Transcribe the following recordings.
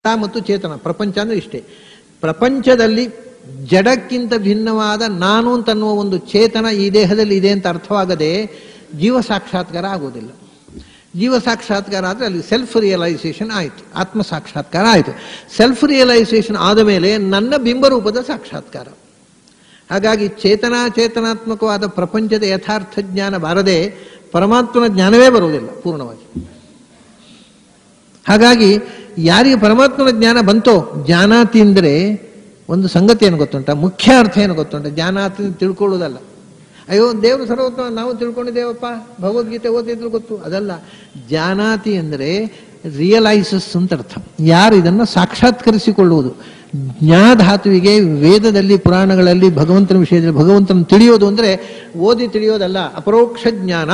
ಮತ್ತು ಚೇತನ ಪ್ರಪಂಚ ಅಂದ್ರೆ ಇಷ್ಟೇ ಪ್ರಪಂಚದಲ್ಲಿ ಜಡಕ್ಕಿಂತ ಭಿನ್ನವಾದ ನಾನು ಅಂತನ್ನುವ ಒಂದು ಚೇತನ ಈ ದೇಹದಲ್ಲಿ ಇದೆ ಅಂತ ಅರ್ಥವಾಗದೆ ಜೀವ ಸಾಕ್ಷಾತ್ಕಾರ ಆಗೋದಿಲ್ಲ ಜೀವ ಸಾಕ್ಷಾತ್ಕಾರ ಆದರೆ ಅಲ್ಲಿ ಸೆಲ್ಫ್ ರಿಯಲೈಸೇಷನ್ ಆಯಿತು ಆತ್ಮ ಸಾಕ್ಷಾತ್ಕಾರ ಆಯಿತು ಸೆಲ್ಫ್ ರಿಯಲೈಸೇಷನ್ ಆದ ಮೇಲೆ ನನ್ನ ಬಿಂಬರೂಪದ ಸಾಕ್ಷಾತ್ಕಾರ ಹಾಗಾಗಿ ಚೇತನಾ ಚೇತನಾತ್ಮಕವಾದ ಪ್ರಪಂಚದ ಯಥಾರ್ಥ ಜ್ಞಾನ ಬಾರದೆ ಪರಮಾತ್ಮನ ಜ್ಞಾನವೇ ಬರುವುದಿಲ್ಲ ಪೂರ್ಣವಾಗಿ ಹಾಗಾಗಿ ಯಾರಿಗೆ ಪರಮಾತ್ಮನ ಜ್ಞಾನ ಬಂತೋ ಜಾನಾತಿ ಅಂದರೆ ಒಂದು ಸಂಗತಿ ಏನು ಗೊತ್ತುಂಟ ಮುಖ್ಯ ಅರ್ಥ ಏನು ಗೊತ್ತುಂಟ ಜಾನಾತಿ ತಿಳ್ಕೊಳ್ಳೋದಲ್ಲ ಅಯ್ಯೋ ದೇವರು ಸರ್ವೋತ್ತಮ ನಾವು ತಿಳ್ಕೊಂಡಿದ್ದೇವಪ್ಪ ಭಗವದ್ಗೀತೆ ಓದಿದ್ರು ಗೊತ್ತು ಅದಲ್ಲ ಜಾನಾತಿ ಅಂದರೆ ರಿಯಲೈಸಸ್ ಅಂತ ಅರ್ಥ ಯಾರು ಇದನ್ನು ಸಾಕ್ಷಾತ್ಕರಿಸಿಕೊಳ್ಳುವುದು ಜ್ಞಾಧಾತುವಿಗೆ ವೇದದಲ್ಲಿ ಪುರಾಣಗಳಲ್ಲಿ ಭಗವಂತನ ವಿಷಯದಲ್ಲಿ ಭಗವಂತನ ತಿಳಿಯೋದು ಅಂದರೆ ಓದಿ ತಿಳಿಯೋದಲ್ಲ ಅಪರೋಕ್ಷ ಜ್ಞಾನ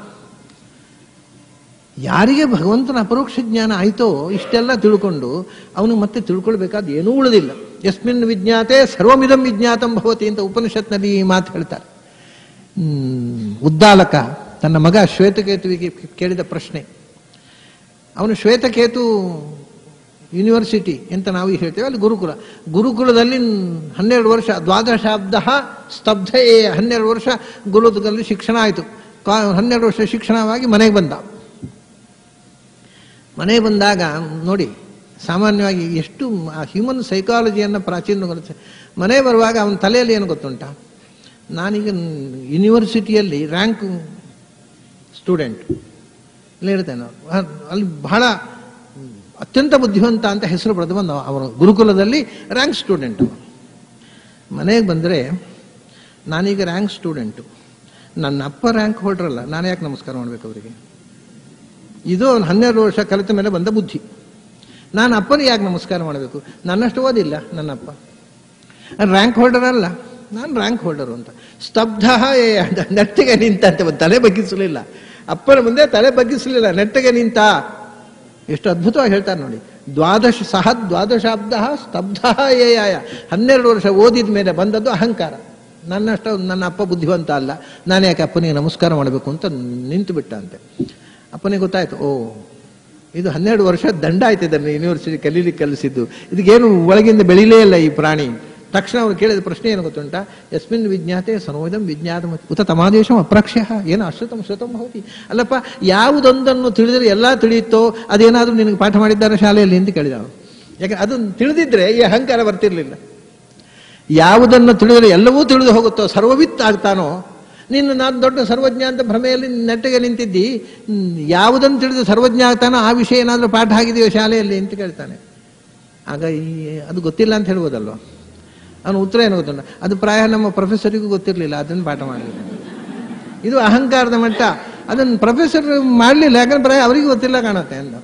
ಯಾರಿಗೆ ಭಗವಂತನ ಅಪರೋಕ್ಷ ಜ್ಞಾನ ಆಯಿತೋ ಇಷ್ಟೆಲ್ಲ ತಿಳ್ಕೊಂಡು ಅವನು ಮತ್ತೆ ತಿಳ್ಕೊಳ್ಬೇಕಾದ ಏನೂ ಉಳಿದಿಲ್ಲ ಯಸ್ಮಿನ್ ವಿಜ್ಞಾತೆ ಸರ್ವಮಿದಂ ವಿಜ್ಞಾತಂ ಭವತಿ ಅಂತ ಉಪನಿಷತ್ನಲ್ಲಿ ಈ ಮಾತು ಹೇಳ್ತಾರೆ ಹ್ಮ್, ಉದ್ದಾಲಕ ತನ್ನ ಮಗ ಶ್ವೇತಕೇತುವಿಗೆ ಕೇಳಿದ ಪ್ರಶ್ನೆ ಅವನು ಶ್ವೇತಕೇತು ಯೂನಿವರ್ಸಿಟಿ ಅಂತ ನಾವು ಈಗ ಹೇಳ್ತೇವೆ ಅಲ್ಲಿ ಗುರುಕುಲ ಗುರುಕುಲದಲ್ಲಿ ಹನ್ನೆರಡು ವರ್ಷ ದ್ವಾದಶಾಬ್ದ ಸ್ತಬ್ಧ ಏ ಹನ್ನೆರಡು ವರ್ಷ ಗುರುಕುಲದಲ್ಲಿ ಶಿಕ್ಷಣ ಆಯಿತು ಹನ್ನೆರಡು ವರ್ಷ ಶಿಕ್ಷಣವಾಗಿ ಮನೆಗೆ ಬಂದ ಮನೆಗೆ ಬಂದಾಗ ನೋಡಿ ಸಾಮಾನ್ಯವಾಗಿ ಎಷ್ಟು ಆ ಹ್ಯೂಮನ್ ಸೈಕಾಲಜಿಯನ್ನು ಪ್ರಾಚೀನ ಗೊತ್ತ ಮನೆ ಬರುವಾಗ ಅವನ ತಲೆಯಲ್ಲಿ ಏನು ಗೊತ್ತುಂಟ ನಾನೀಗ ಯೂನಿವರ್ಸಿಟಿಯಲ್ಲಿ ರ್ಯಾಂಕ್ ಸ್ಟೂಡೆಂಟ್ ಇಲ್ಲಿ ಹೇಳ್ತೇನೆ ಅ- ಅಲ್ಲಿ ಬಹಳ ಅತ್ಯಂತ ಬುದ್ಧಿವಂತ ಅಂತ ಹೆಸರು ಪಡೆದು ಬಂದ ಅವರು ಗುರುಕುಲದಲ್ಲಿ ರ್ಯಾಂಕ್ ಸ್ಟೂಡೆಂಟ್ ಮನೆಗೆ ಬಂದರೆ ನಾನೀಗ ರ್ಯಾಂಕ್ ಸ್ಟೂಡೆಂಟು ನನ್ನ ಅಪ್ಪ ರ್ಯಾಂಕ್ ಹೋಲ್ಡ್ರಲ್ಲ ನಾನು ಯಾಕೆ ನಮಸ್ಕಾರ ಮಾಡಬೇಕು ಅವರಿಗೆ ಇದು ಅವ್ನು ಹನ್ನೆರಡು ವರ್ಷ ಕಲಿತ ಮೇಲೆ ಬಂದ ಬುದ್ಧಿ ನಾನು ಅಪ್ಪನಿಗೆ ಯಾಕೆ ನಮಸ್ಕಾರ ಮಾಡಬೇಕು ನನ್ನಷ್ಟು ಓದಿಲ್ಲ ನನ್ನಪ್ಪ ರ್ಯಾಂಕ್ ಹೋಲ್ಡರ್ ಅಲ್ಲ ನಾನು ರ್ಯಾಂಕ್ ಹೋಲ್ಡರು ಅಂತ ಸ್ತಬ್ಧ ಏ ಅಂತ ನೆಟ್ಟಗೆ ನಿಂತ ಅಂತ ಒಂದು ತಲೆ ಬಗ್ಗಿಸಲಿಲ್ಲ ಅಪ್ಪನ ಮುಂದೆ ತಲೆ ಬಗ್ಗಿಸಲಿಲ್ಲ ನೆಟ್ಟಗೆ ನಿಂತ ಎಷ್ಟು ಅದ್ಭುತವಾಗಿ ಹೇಳ್ತಾರೆ ನೋಡಿ ದ್ವಾದಶ ಸಹ ದ್ವಾದಶಾಬ್ದ ಸ್ತಬ್ಧ ಏಯಾಯ ಹನ್ನೆರಡು ವರ್ಷ ಓದಿದ ಮೇಲೆ ಬಂದದ್ದು ಅಹಂಕಾರ ನನ್ನಷ್ಟು ನನ್ನ ಅಪ್ಪ ಬುದ್ಧಿವಂತ ಅಲ್ಲ ನಾನು ಯಾಕೆ ಅಪ್ಪನಿಗೆ ನಮಸ್ಕಾರ ಮಾಡಬೇಕು ಅಂತ ನಿಂತು ಬಿಟ್ಟ ಅಂತೆ ಅಪ್ಪನಿಗೆ ಗೊತ್ತಾಯ್ತು ಓ ಇದು ಹನ್ನೆರಡು ವರ್ಷ ದಂಡ ಆಯ್ತು ಇದನ್ನು ಯೂನಿವರ್ಸಿಟಿ ಕಲೀಲಿಕ್ಕೆ ಕಲಿಸಿದ್ದು ಇದಕ್ಕೇನು ಒಳಗಿಂದ ಬೆಳಿಲೇ ಇಲ್ಲ ಈ ಪ್ರಾಣಿ ತಕ್ಷಣ ಅವ್ರು ಕೇಳಿದ ಪ್ರಶ್ನೆ ಏನು ಗೊತ್ತುಂಟ ಯಸ್ಮಿನ್ ವಿಜ್ಞಾತೆ ಸರ್ವದಂ ವಿಜ್ಞಾತ ಉತ ತಮಾದೇಶಂ ಅಪ್ರಾಕ್ಷ್ಯ ಏನು ಅಶ್ರುತಂ ಶ್ರುತಂ ಭವತಿ ಅಲ್ಲಪ್ಪ ಯಾವುದೊಂದನ್ನು ತಿಳಿದರೆ ಎಲ್ಲ ತಿಳಿಯುತ್ತೋ ಅದೇನಾದರೂ ನಿನಗೆ ಪಾಠ ಮಾಡಿದ್ದಾರೆ ಶಾಲೆಯಲ್ಲಿ ಅಂತ ಕೇಳಿದ ಅವನು ಯಾಕೆ ಅದನ್ನು ತಿಳಿದಿದ್ರೆ ಈ ಅಹಂಕಾರ ಬರ್ತಿರ್ಲಿಲ್ಲ ಯಾವುದನ್ನು ತಿಳಿದರೆ ಎಲ್ಲವೂ ತಿಳಿದು ಹೋಗುತ್ತೋ ಸರ್ವವಿತ್ ಆಗ್ತಾನೋ ನೀನು ನಾನು ದೊಡ್ಡ ಸರ್ವಜ್ಞ ಅಂತ ಭ್ರಮೆಯಲ್ಲಿ ನೆಟ್ಟಗೆ ನಿಂತಿದ್ದಿ ಹ್ಮ್, ಯಾವುದನ್ನು ತಿಳಿದು ಸರ್ವಜ್ಞ ಆಗ್ತಾನೋ ಆ ವಿಷಯ ಏನಾದರೂ ಪಾಠ ಆಗಿದೆಯೋ ಶಾಲೆಯಲ್ಲಿ ಅಂತ ಕೇಳ್ತಾನೆ ಆಗ ಈ ಅದು ಗೊತ್ತಿಲ್ಲ ಅಂತ ಹೇಳ್ಬೋದಲ್ವ ಅವನು ಉತ್ತರ ಏನು ಗೊತ್ತುಂಟ ಅದು ಪ್ರಾಯ ನಮ್ಮ ಪ್ರೊಫೆಸರಿಗೂ ಗೊತ್ತಿರಲಿಲ್ಲ ಅದನ್ನು ಪಾಠ ಮಾಡಲಿಲ್ಲ ಇದು ಅಹಂಕಾರದ ಮಟ್ಟ ಅದನ್ನು ಪ್ರೊಫೆಸರ್ ಮಾಡಲಿಲ್ಲ ಯಾಕಂದ್ರೆ ಪ್ರಾಯ ಅವರಿಗೂ ಗೊತ್ತಿಲ್ಲ ಕಾಣುತ್ತೆ ಅಂತ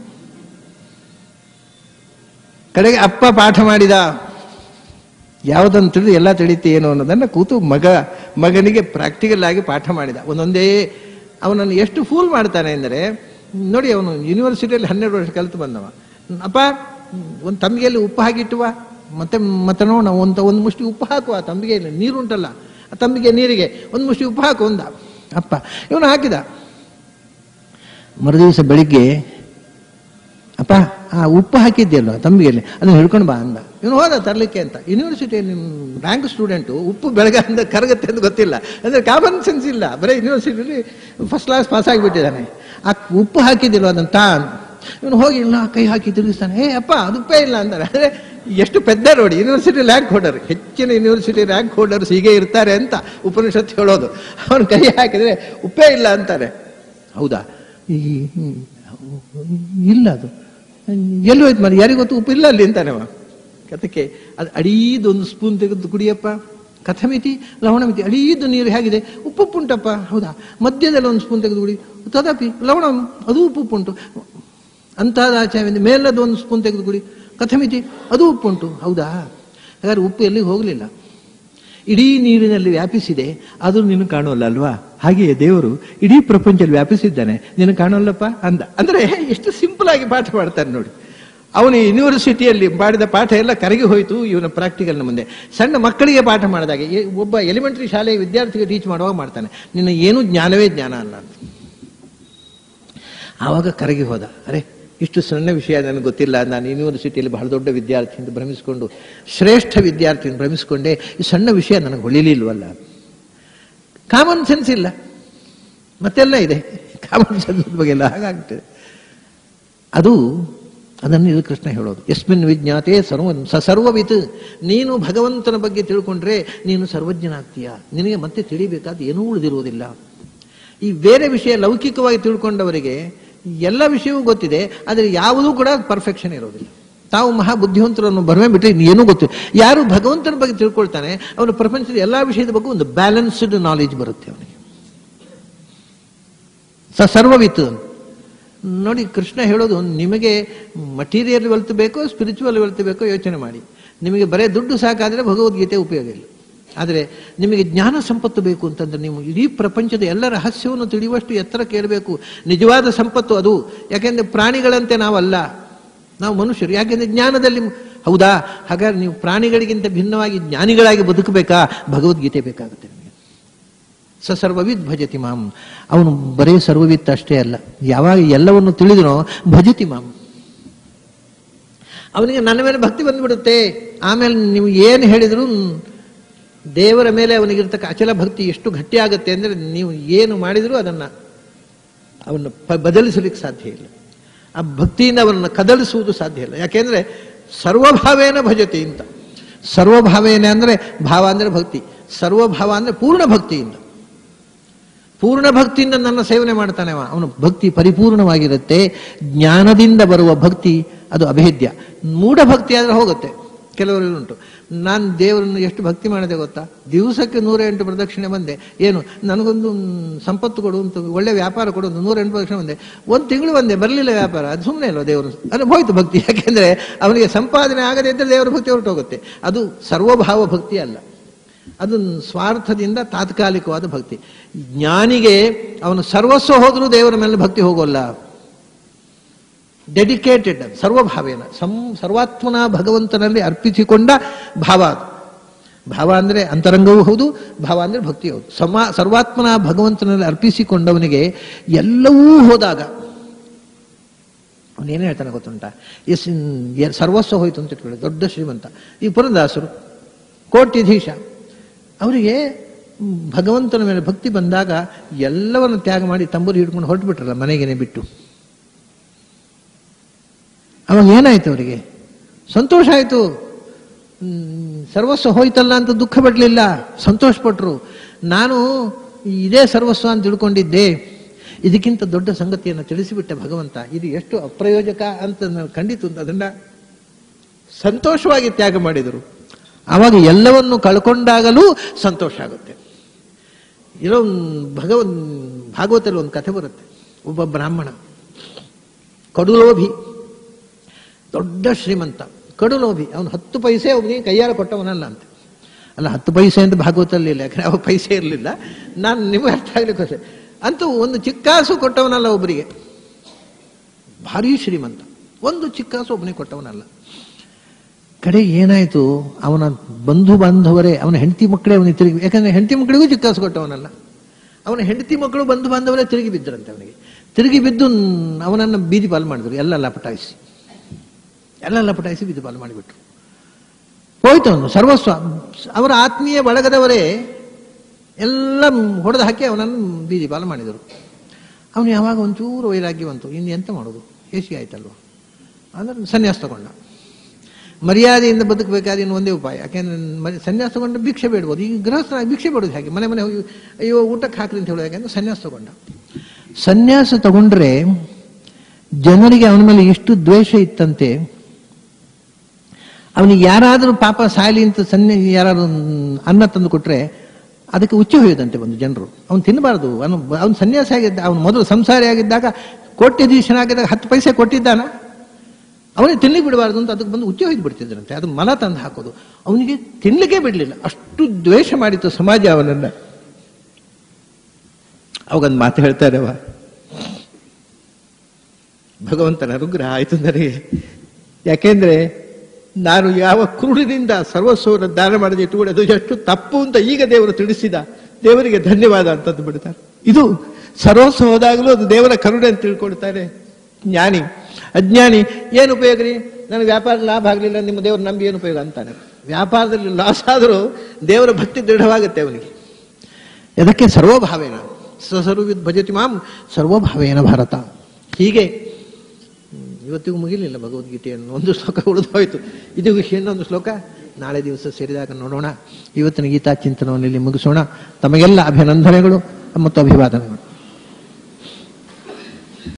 ಕಡೆಗೆ ಅಪ್ಪ ಪಾಠ ಮಾಡಿದ ಯಾವುದನ್ನು ತಿಳಿದು ಎಲ್ಲ ತಿಳಿಯುತ್ತೆ ಏನು ಅನ್ನೋದನ್ನು ಕೂತು ಮಗ ಮಗನಿಗೆ ಪ್ರಾಕ್ಟಿಕಲ್ ಆಗಿ ಪಾಠ ಮಾಡಿದ ಒಂದೊಂದೇ ಅವನನ್ನು ಎಷ್ಟು ಫೂಲ್ ಮಾಡ್ತಾನೆ ಅಂದರೆ ನೋಡಿ ಅವನು ಯೂನಿವರ್ಸಿಟಿಯಲ್ಲಿ ಹನ್ನೆರಡು ವರ್ಷ ಕಲಿತು ಬಂದವ ಅಪ್ಪ ಒಂದು ತಂಬಿಗೆಯಲ್ಲಿ ಉಪ್ಪು ಹಾಕಿಟ್ಟುವ ಮತ್ತೆ ಮತ್ತೆ ನೋಡ ಒಂದು ಒಂದು ಮುಷ್ಟಿ ಉಪ್ಪು ಹಾಕುವ ಆ ತಂಬಿಗೆಯಲ್ಲಿ ನೀರುಂಟಲ್ಲ ಆ ತಂಬಿಗೆ ನೀರಿಗೆ ಒಂದು ಮುಷ್ಟಿ ಉಪ್ಪು ಹಾಕು ಒಂದ ಅಪ್ಪ ಇವನು ಹಾಕಿದ ಮರುದಿವಸ ಬೆಳಿಗ್ಗೆ ಅಪ್ಪ ಆ ಉಪ್ಪು ಹಾಕಿದ್ಯಲ್ವ ತಂಬಿಗೆಯಲ್ಲಿ ಅದನ್ನ ಹಿಡ್ಕೊಂಡು ಬಾ ಅಂದ ಇವನು ಹೋದ ತರಲಿಕ್ಕೆ ಅಂತ ಯೂನಿವರ್ಸಿಟಿ ನಿಮ್ಮ ರ್ಯಾಂಕ್ ಸ್ಟೂಡೆಂಟು ಉಪ್ಪು ಬೆಳಗ್ಗೆ ಅಂದ ಕರಗತ್ತೆ ಅಂತ ಗೊತ್ತಿಲ್ಲ ಅಂದರೆ ಕಾಮನ್ ಸೆನ್ಸ್ ಇಲ್ಲ ಬರೀ ಯೂನಿವರ್ಸಿಟಿಲಿ ಫಸ್ಟ್ ಕ್ಲಾಸ್ ಪಾಸ್ ಆಗಿಬಿಟ್ಟಿದ್ದಾನೆ ಆ ಉಪ್ಪು ಹಾಕಿದ್ದಿಲ್ವ ಅದನ್ನು ತಾ ಇವನು ಹೋಗಿ ಇಲ್ಲ ಕೈ ಹಾಕಿ ತಿರುಗಿಸ್ತಾನೆ ಏ ಅಪ್ಪ ಅದು ಉಪ್ಪೇ ಇಲ್ಲ ಅಂತಾರೆ ಅಂದರೆ ಎಷ್ಟು ಪೆದ್ದ ನೋಡಿ ಯೂನಿವರ್ಸಿಟಿ ರ್ಯಾಂಕ್ ಹೋಲ್ಡರ್ ಹೆಚ್ಚಿನ ಯೂನಿವರ್ಸಿಟಿ ರ್ಯಾಂಕ್ ಹೋಲ್ಡರ್ಸ್ ಹೀಗೆ ಇರ್ತಾರೆ ಅಂತ ಉಪನಿಷತ್ತು ಹೇಳೋದು ಅವನು ಕೈ ಹಾಕಿದ್ರೆ ಉಪ್ಪೇ ಇಲ್ಲ ಅಂತಾರೆ ಹೌದಾ ಈ ಇಲ್ಲ ಅದು ಎಲ್ಲಿ ಹೋಯ್ತು మరి ಯಾರಿಗೂ ಗೊತ್ತು ಉಪ್ಪು ಇಲ್ಲ ಅಲ್ಲಿ ಅಂತಾನೆ ಅವ ಅದಕ್ಕೆ ಅದು ಅಡೀದೊಂದು ಸ್ಪೂನ್ ತೆಗೆದು ಕುಡಿಯಪ್ಪ ಕಥಮಿತಿ ಲವಣಮಿತಿ ಅಡೀದು ನೀರು ಹೇಗಿದೆ ಉಪ್ಪು ಉಂಟಪ್ಪ ಹೌದಾ ಮಧ್ಯದಲ್ಲಿ ಒಂದು ಸ್ಪೂನ್ ತೆಗೆದು ಕುಡಿ ತದಾಪಿ ಲವಣ ಅದು ಉಪ್ಪು ಉಂಟು ಅಂತಹದಾಚಾರ್ಯ ಮೇಲದ್ದು ಒಂದು ಸ್ಪೂನ್ ತೆಗೆದು ಕುಡಿ ಕಥಮಿತಿ ಅದು ಉಪ್ಪುಂಟು ಹೌದಾ ಹಾಗಾದ್ರೆ ಉಪ್ಪು ಎಲ್ಲಿಗೆ ಹೋಗಲಿಲ್ಲ ಇಡೀ ನೀರಿನಲ್ಲಿ ವ್ಯಾಪಿಸಿದೆ ಅದು ನೀನು ಕಾಣೋಲ್ಲ ಅಲ್ವಾ ಹಾಗೆಯೇ ದೇವರು ಇಡೀ ಪ್ರಪಂಚದಲ್ಲಿ ವ್ಯಾಪಿಸಿದ್ದಾನೆ ನೀನು ಕಾಣೋಲ್ಲಪ್ಪ ಅಂದ ಅಂದ್ರೆ ಎಷ್ಟು ಸಿಂಪಲ್ ಆಗಿ ಪಾಠ ಮಾಡ್ತಾನೆ ನೋಡಿ ಅವನು ಯೂನಿವರ್ಸಿಟಿಯಲ್ಲಿ ಮಾಡಿದ ಪಾಠ ಎಲ್ಲ ಕರಗಿ ಹೋಯಿತು ಇವನ ಪ್ರಾಕ್ಟಿಕಲ್ನ ಮುಂದೆ ಸಣ್ಣ ಮಕ್ಕಳಿಗೆ ಪಾಠ ಮಾಡಿದಾಗ ಎ- ಒಬ್ಬ ಎಲಿಮೆಂಟರಿ ಶಾಲೆಯ ವಿದ್ಯಾರ್ಥಿಗೆ ಟೀಚ್ ಮಾಡುವಾಗ ಮಾಡ್ತಾನೆ ನಿನ್ನ ಏನೂ ಜ್ಞಾನವೇ ಜ್ಞಾನ ಅಲ್ಲ ಅಂತ ಆವಾಗ ಕರಗಿ ಹೋದ ಅರೆ ಇಷ್ಟು ಸಣ್ಣ ವಿಷಯ ನನಗೆ ಗೊತ್ತಿಲ್ಲ ನಾನು ಯೂನಿವರ್ಸಿಟಿಯಲ್ಲಿ ಬಹಳ ದೊಡ್ಡ ವಿದ್ಯಾರ್ಥಿ ಅಂತ ಭ್ರಮಿಸಿಕೊಂಡು ಶ್ರೇಷ್ಠ ವಿದ್ಯಾರ್ಥಿ ಅಂತ ಭ್ರಮಿಸಿಕೊಂಡೆ ಈ ಸಣ್ಣ ವಿಷಯ ನನಗೆ ಹೊಳಿಲಿಲ್ವಲ್ಲ ಕಾಮನ್ ಸೆನ್ಸ್ ಇಲ್ಲ ಮತ್ತೆಲ್ಲ ಇದೆ ಕಾಮನ್ ಸೆನ್ಸ್ ಬಗ್ಗೆ ಎಲ್ಲ ಹಾಗಾಗ್ತದೆ ಅದು ಅದನ್ನು ಇದು ಕೃಷ್ಣ ಹೇಳೋದು ಯಸ್ಮಿನ್ ವಿಜ್ಞಾತೆ ಸರ್ವ ಸ ಸರ್ವವಿತ್ ನೀನು ಭಗವಂತನ ಬಗ್ಗೆ ತಿಳ್ಕೊಂಡ್ರೆ ನೀನು ಸರ್ವಜ್ಞನಾಗ್ತೀಯ ನಿನಗೆ ಮತ್ತೆ ತಿಳಿಬೇಕಾದ ಏನೂ ಉಳಿದಿರುವುದಿಲ್ಲ ಈ ಬೇರೆ ವಿಷಯ ಲೌಕಿಕವಾಗಿ ತಿಳ್ಕೊಂಡವರಿಗೆ ಎಲ್ಲ ವಿಷಯವೂ ಗೊತ್ತಿದೆ ಆದರೆ ಯಾವುದೂ ಕೂಡ ಪರ್ಫೆಕ್ಷನ್ ಇರೋದಿಲ್ಲ ತಾವು ಮಹಾ ಬುದ್ಧಿವಂತರನ್ನು ಭರಮೆ ಬಿಟ್ಟರೆ ಏನೂ ಗೊತ್ತಿಲ್ಲ ಯಾರು ಭಗವಂತನ ಬಗ್ಗೆ ತಿಳ್ಕೊಳ್ತಾನೆ ಅವನು ಪ್ರಪಂಚದ ಎಲ್ಲ ವಿಷಯದ ಬಗ್ಗೆ ಒಂದು ಬ್ಯಾಲೆನ್ಸ್ಡ್ ನಾಲೆಜ್ ಬರುತ್ತೆ ಅವನಿಗೆ ಸ ಸರ್ವವಿತ್ ನೋಡಿ ಕೃಷ್ಣ ಹೇಳೋದು ನಿಮಗೆ ಮಟೀರಿಯಲ್ ವೆಲ್ತ್ ಬೇಕೋ ಸ್ಪಿರಿಚುವಲ್ ವೆಲ್ತ್ ಬೇಕೋ ಯೋಚನೆ ಮಾಡಿ ನಿಮಗೆ ಬರೇ ದುಡ್ಡು ಸಾಕಾದರೆ ಭಗವದ್ಗೀತೆ ಉಪಯೋಗ ಇಲ್ಲ ಆದರೆ ನಿಮಗೆ ಜ್ಞಾನ ಸಂಪತ್ತು ಬೇಕು ಅಂತಂದ್ರೆ ನೀವು ಇಡೀ ಪ್ರಪಂಚದ ಎಲ್ಲ ರಹಸ್ಯವನ್ನು ತಿಳಿಯುವಷ್ಟು ಎತ್ತರ ಕೇಳಬೇಕು ನಿಜವಾದ ಸಂಪತ್ತು ಅದು ಯಾಕೆಂದ್ರೆ ಪ್ರಾಣಿಗಳಂತೆ ನಾವಲ್ಲ ನಾವು ಮನುಷ್ಯರು ಯಾಕೆಂದ್ರೆ ಜ್ಞಾನದಲ್ಲಿ ಹೌದಾ ಹಾಗಾದ್ರೆ ನೀವು ಪ್ರಾಣಿಗಳಿಗಿಂತ ಭಿನ್ನವಾಗಿ ಜ್ಞಾನಿಗಳಾಗಿ ಬದುಕಬೇಕಾ ಭಗವದ್ಗೀತೆ ಬೇಕಾಗುತ್ತೆ ನಿಮಗೆ ಸ ಸರ್ವವಿದ್ ಭಜತಿ ಮಾಂ ಅವನು ಬರೇ ಸರ್ವವಿತ್ ಅಷ್ಟೇ ಅಲ್ಲ ಯಾವಾಗ ಎಲ್ಲವನ್ನು ತಿಳಿದನೋ ಭಜತಿ ಮಾಂ ಅವನಿಗೆ ನನ್ನ ಮೇಲೆ ಭಕ್ತಿ ಬಂದ್ಬಿಡುತ್ತೆ ಆಮೇಲೆ ನೀವು ಏನು ಹೇಳಿದ್ರು ದೇವರ ಮೇಲೆ ಅವನಿಗಿರ್ತಕ್ಕ ಅಚಲ ಭಕ್ತಿ ಎಷ್ಟು ಗಟ್ಟಿಯಾಗುತ್ತೆ ಅಂದರೆ ನೀವು ಏನು ಮಾಡಿದರೂ ಅದನ್ನು ಅವನ್ನು ಪ- ಬದಲಿಸಲಿಕ್ಕೆ ಸಾಧ್ಯ ಇಲ್ಲ ಆ ಭಕ್ತಿಯಿಂದ ಅವನನ್ನು ಕದಲಿಸುವುದು ಸಾಧ್ಯ ಇಲ್ಲ ಯಾಕೆಂದ್ರೆ ಸರ್ವಭಾವೇನ ಭಜತಿ ಅಂತ ಸರ್ವಭಾವೇನ ಅಂದರೆ ಭಾವ ಅಂದರೆ ಭಕ್ತಿ ಸರ್ವಭಾವ ಅಂದರೆ ಪೂರ್ಣ ಭಕ್ತಿಯಿಂದ ಪೂರ್ಣ ಭಕ್ತಿಯಿಂದ ನನ್ನ ಸೇವನೆ ಮಾಡ್ತಾನೆ ಅವ ಅವನು ಭಕ್ತಿ ಪರಿಪೂರ್ಣವಾಗಿರುತ್ತೆ ಜ್ಞಾನದಿಂದ ಬರುವ ಭಕ್ತಿ ಅದು ಅಭೇದ್ಯ ಮೂಢ ಭಕ್ತಿ ಆದರೆ ಹೋಗುತ್ತೆ ಕೆಲವರಲ್ಲಿ ಉಂಟು ನಾನು ದೇವರನ್ನು ಎಷ್ಟು ಭಕ್ತಿ ಮಾಡಿದೆ ಗೊತ್ತಾ ದಿವಸಕ್ಕೆ ನೂರ ಎಂಟು ಪ್ರದಕ್ಷಿಣೆ ಬಂದೆ ಏನು ನನಗೊಂದು ಮ್, ಸಂಪತ್ತು ಕೊಡು ಅಂತ ಒಳ್ಳೆ ವ್ಯಾಪಾರ ಕೊಡು ಅಂತ ನೂರ ಎಂಟು ಪ್ರದಕ್ಷಿಣೆ ಬಂದೆ ಒಂದು ತಿಂಗಳು ಬಂದೆ ಬರಲಿಲ್ಲ ವ್ಯಾಪಾರ ಅದು ಸುಮ್ಮನೆ ಅಲ್ವ ದೇವರು ಅದು ಹೋಯ್ತು ಭಕ್ತಿ ಯಾಕೆಂದ್ರೆ ಅವನಿಗೆ ಸಂಪಾದನೆ ಆಗದೇ ಇದ್ದರೆ ದೇವರ ಭಕ್ತಿ ಹೊರಟೋಗುತ್ತೆ ಅದು ಸರ್ವಭಾವ ಭಕ್ತಿ ಅಲ್ಲ ಅದು ಸ್ವಾರ್ಥದಿಂದ ತಾತ್ಕಾಲಿಕವಾದ ಭಕ್ತಿ ಜ್ಞಾನಿಗೆ ಅವನು ಸರ್ವಸ್ವ ಹೋದರೂ ದೇವರ ಮೇಲೆ ಭಕ್ತಿ ಹೋಗೋಲ್ಲ ಡೆಡಿಕೇಟೆಡ್ ಸರ್ವಭಾವೇನ ಸಂ ಸರ್ವಾತ್ಮನ ಭಗವಂತನಲ್ಲಿ ಅರ್ಪಿಸಿಕೊಂಡ ಭಾವ ಅದು ಭಾವ ಅಂದರೆ ಅಂತರಂಗವೂ ಹೌದು ಭಾವ ಅಂದರೆ ಭಕ್ತಿ ಹೌದು ಸಮ ಸರ್ವಾತ್ಮನ ಭಗವಂತನಲ್ಲಿ ಅರ್ಪಿಸಿಕೊಂಡವನಿಗೆ ಎಲ್ಲವೂ ಹೋದಾಗ ಅವನೇನು ಹೇಳ್ತಾನೆ ಗೊತ್ತುಂಟ ಎಸ್ ಎ- ಸರ್ವಸ್ವ ಹೋಯ್ತು ಅಂತ ಇಟ್ಕೊಳ್ಳಿ ದೊಡ್ಡ ಶ್ರೀಮಂತ ಈ ಪುರದಾಸರು ಕೋಟ್ಯಧೀಶ ಅವರಿಗೆ ಭಗವಂತನ ಮೇಲೆ ಭಕ್ತಿ ಬಂದಾಗ ಎಲ್ಲವನ್ನು ತ್ಯಾಗ ಮಾಡಿ ತಂಬೂರಿ ಹಿಡ್ಕೊಂಡು ಹೊರಟುಬಿಟ್ರಲ್ಲ ಮನೆಗೇನೆ ಬಿಟ್ಟು ಅವಾಗ ಏನಾಯ್ತು ಅವರಿಗೆ ಸಂತೋಷ ಆಯಿತು ಸರ್ವಸ್ವ ಹೋಯ್ತಲ್ಲ ಅಂತ ದುಃಖ ಪಡಲಿಲ್ಲ ಸಂತೋಷ ಪಟ್ರು ನಾನು ಇದೇ ಸರ್ವಸ್ವ ಅಂತ ತಿಳ್ಕೊಂಡಿದ್ದೆ ಇದಕ್ಕಿಂತ ದೊಡ್ಡ ಸಂಗತಿಯನ್ನು ತಿಳಿಸಿಬಿಟ್ಟೆ ಭಗವಂತ ಇದು ಎಷ್ಟು ಅಪ್ರಯೋಜಕ ಅಂತ ನಾನು ಕಂಡಿತು ಅಂತ ಅದನ್ನ ಸಂತೋಷವಾಗಿ ತ್ಯಾಗ ಮಾಡಿದರು ಆವಾಗ ಎಲ್ಲವನ್ನು ಕಳ್ಕೊಂಡಾಗಲೂ ಸಂತೋಷ ಆಗುತ್ತೆ ಇರೋ ಭಗವನ್ ಭಾಗವತಲ್ಲಿ ಒಂದು ಕಥೆ ಬರುತ್ತೆ ಒಬ್ಬ ಬ್ರಾಹ್ಮಣ ಕಡುಲೋಭಿ ದೊಡ್ಡ ಶ್ರೀಮಂತ ಕಡುಲೋಭಿ ಅವನು ಹತ್ತು ಪೈಸೆ ಒಬ್ಬನಿಗೆ ಕೈಯಾರ ಕೊಟ್ಟವನಲ್ಲ ಅಂತ ಅಲ್ಲ ಹತ್ತು ಪೈಸೆ ಅಂತ ಭಾಗವತಲ್ಲಿ ಇಲ್ಲ ಯಾಕಂದ್ರೆ ಅವ ಪೈಸೆ ಇರಲಿಲ್ಲ ನಾನು ನಿಮಗೆ ಅರ್ಥ ಆಗ್ಲಿಕ್ಕೆ ಅಂತೂ ಒಂದು ಚಿಕ್ಕಾಸು ಕೊಟ್ಟವನಲ್ಲ ಒಬ್ಬರಿಗೆ ಭಾರಿ ಶ್ರೀಮಂತ ಒಂದು ಚಿಕ್ಕಾಸು ಒಬ್ಬನಿಗೆ ಕೊಟ್ಟವನಲ್ಲ ಕಡೆ ಏನಾಯಿತು ಅವನ ಬಂಧು ಬಾಂಧವರೇ ಅವನ ಹೆಂಡತಿ ಮಕ್ಕಳೇ ಅವನಿಗೆ ತಿರುಗಿ ಯಾಕಂದ್ರೆ ಹೆಂಡತಿ ಮಕ್ಕಳಿಗೂ ಚಿಕ್ಕಾಸು ಕೊಟ್ಟವನಲ್ಲ ಅವನ ಹೆಂಡತಿ ಮಕ್ಕಳು ಬಂಧು ಬಾಂಧವರೇ ತಿರುಗಿ ಬಿದ್ದರಂತೆ ಅವನಿಗೆ ತಿರುಗಿ ಬಿದ್ದು ನ್- ಅವನನ್ನು ಬೀದಿ ಪಾಲು ಮಾಡಿದ್ರು ಎಲ್ಲ ಲಪಟಾಯಿಸಿ ಎಲ್ಲ ಲಪಟಾಯಿಸಿ ಬೀದಿ ಪಾಲು ಮಾಡಿಬಿಟ್ರು ಹೋಯ್ತು ಅವನು ಸರ್ವಸ್ವ ಅವರ ಆತ್ಮೀಯ ಬಳಗದವರೇ ಎಲ್ಲ ಹೊಡೆದು ಹಾಕಿ ಅವನನ್ನು ಬೀದಿ ಪಾಲು ಮಾಡಿದರು ಅವನು ಯಾವಾಗ ಒಂಚೂರು ವೈರಾಗ್ಯವಂತು ಇನ್ನು ಎಂತ ಮಾಡೋದು ಹೇಸಿ ಆಯ್ತಲ್ವ ಅಂದ್ರೆ ಸನ್ಯಾಸ ತಗೊಂಡ ಮರ್ಯಾದೆಯಿಂದ ಬದುಕಬೇಕಾದ ಇನ್ನು ಒಂದೇ ಉಪಾಯ ಯಾಕೆಂದ್ರೆ ಮ- ಸನ್ಯಾಸ ತಗೊಂಡು ಭಿಕ್ಷೆ ಬೇಡ್ಬೋದು ಈಗ ಗೃಹಸ್ಥ ಭಿಕ್ಷೆ ಬೇಡೋದು ಹಾಗೆ ಮನೆ ಮನೆ ಹೋಗಿ ಅಯ್ಯೋ ಊಟಕ್ಕೆ ಹಾಕ್ರಿ ಅಂತ ಹೇಳೋದು ಯಾಕೆಂದ್ರೆ ಸನ್ಯಾಸ ತಗೊಂಡ ಸನ್ಯಾಸ ತಗೊಂಡ್ರೆ ಜನರಿಗೆ ಅವನ ಮೇಲೆ ಎಷ್ಟು ದ್ವೇಷ ಇತ್ತಂತೆ ಅವನಿಗೆ ಯಾರಾದರೂ ಪಾಪ ಸಾಯಲಿ ಅಂತ ಸನ್ನೆ ಯಾರಾದ್ರು ಅನ್ನ ತಂದು ಕೊಟ್ರೆ ಅದಕ್ಕೆ ಉಚ್ಚ ಹೊಯ್ಯದಂತೆ ಒಂದು ಜನರು ಅವನು ತಿನ್ನಬಾರ್ದು ಅವನು ಅವನು ಸನ್ಯಾಸ ಆಗಿದ್ದ ಅವನು ಮೊದಲು ಸಂಸಾರಿ ಆಗಿದ್ದಾಗ ಕೋಟ್ಯಧೀಶನಾಗಿದ್ದಾಗ ಹತ್ತು ಪೈಸೆ ಕೊಟ್ಟಿದ್ದಾನ ಅವನಿಗೆ ತಿನ್ಲಿಕ್ಕೆ ಬಿಡಬಾರ್ದು ಅಂತ ಅದಕ್ಕೆ ಬಂದು ಉಚ್ಚ ಹೊಯ್ದು ಬಿಡ್ತಿದ್ರಂತೆ ಅದು ಮಲ ತಂದು ಹಾಕೋದು ಅವನಿಗೆ ತಿನ್ಲಿಕ್ಕೆ ಬಿಡಲಿಲ್ಲ ಅಷ್ಟು ದ್ವೇಷ ಮಾಡಿತ್ತು ಸಮಾಜ ಅವನನ್ನ ಅವಾಗೊಂದು ಮಾತು ಹೇಳ್ತಾರೆ ಅವ ಭಗವಂತನ ಅನುಗ್ರಹ ಆಯಿತು ನನಗೆ ಯಾಕೆಂದ್ರೆ ನಾನು ಯಾವ ಕ್ರೂರಿನಿಂದ ಸರ್ವಸ್ವವನ್ನು ದಾನ ಮಾಡದೆ ಇಟ್ಟುಕೊಂಡು ಅದು ಎಷ್ಟು ತಪ್ಪು ಅಂತ ಈಗ ದೇವರು ತಿಳಿಸಿದ ದೇವರಿಗೆ ಧನ್ಯವಾದ ಅಂತಂದು ಬಿಡ್ತಾರೆ ಇದು ಸರ್ವಸ್ವ ಹೋದಾಗಲೂ ಅದು ದೇವರ ಕರುಣೆ ಅಂತ ತಿಳ್ಕೊಳ್ತಾರೆ ಜ್ಞಾನಿ ಅಜ್ಞಾನಿ ಏನು ಉಪಯೋಗ ರೀ ನನಗೆ ವ್ಯಾಪಾರ ಲಾಭ ಆಗಲಿಲ್ಲ ನಿಮ್ಮ ದೇವ್ರು ನಂಬಿ ಏನು ಉಪಯೋಗ ಅಂತಾನೆ ವ್ಯಾಪಾರದಲ್ಲಿ ಲಾಸ್ ಆದರೂ ದೇವರ ಭಕ್ತಿ ದೃಢವಾಗುತ್ತೆ ಅವನಿಗೆ ಅದಕ್ಕೆ ಸರ್ವಭಾವೇನ ಸಸರ್ವಿದ್ ಭಜತಿ ಮಾಂ ಸರ್ವಭಾವೇನ ಭಾರತ ಹೀಗೆ ಹ್ಮ್, ಇವತ್ತಿಗೂ ಮುಗಿಲಿಲ್ಲ ಭಗವದ್ಗೀತೆಯನ್ನು ಒಂದು ಶ್ಲೋಕ ಉಳಿದು ಹೋಯಿತು ಇದು ಇನ್ನೊಂದು ಶ್ಲೋಕ ನಾಳೆ ದಿವಸ ಸೇರಿದಾಗ ನೋಡೋಣ ಇವತ್ತಿನ ಗೀತಾ ಚಿಂತನವನ್ನು ಇಲ್ಲಿ ಮುಗಿಸೋಣ ತಮಗೆಲ್ಲ ಅಭಿನಂದನೆಗಳು ಮತ್ತು ಅಭಿವಾದನೆಗಳು